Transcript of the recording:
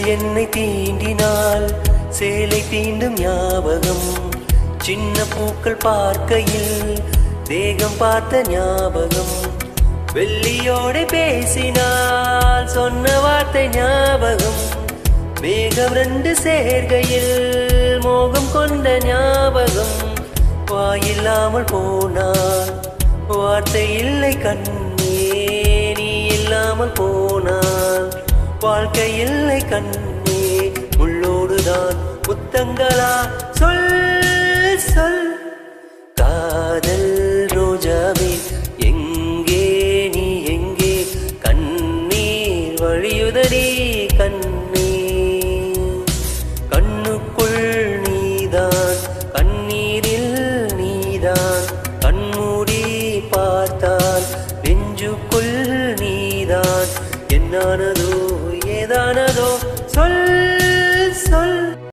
என்னை தீண்டினால் சேலை தீண்டும் ஞாபகம் சின்ன பூக்கள் பார்க்கையில் தேகம் பார்த்த ஞாபகம் வெள்ளியோடு பேசினால் சொன்ன வார்த்தை ஞாபகம் மேகம் ரெண்டு சேர்கையில் மோகம் கொண்ட ஞாபகம் வாயில்லாமல் போனால் வார்த்தை இல்லை கண்ணே நீ இல்லாமல் போனால் வாழ்க்கை இல்லை கண்ணே உள்ளோடுதான் புத்தங்களா சொல் சொல் காதல் ரோஜாவே எங்கே நீ எங்கே கண்ணீர் வழியுதடி கண்ணீர் கண்ணுக்குள் நீதான் கண்ணீரில் நீதான் கண்மூடி பார்த்தால் நெஞ்சுக்குள் நீதான் என்னானதோ ஏதானதோ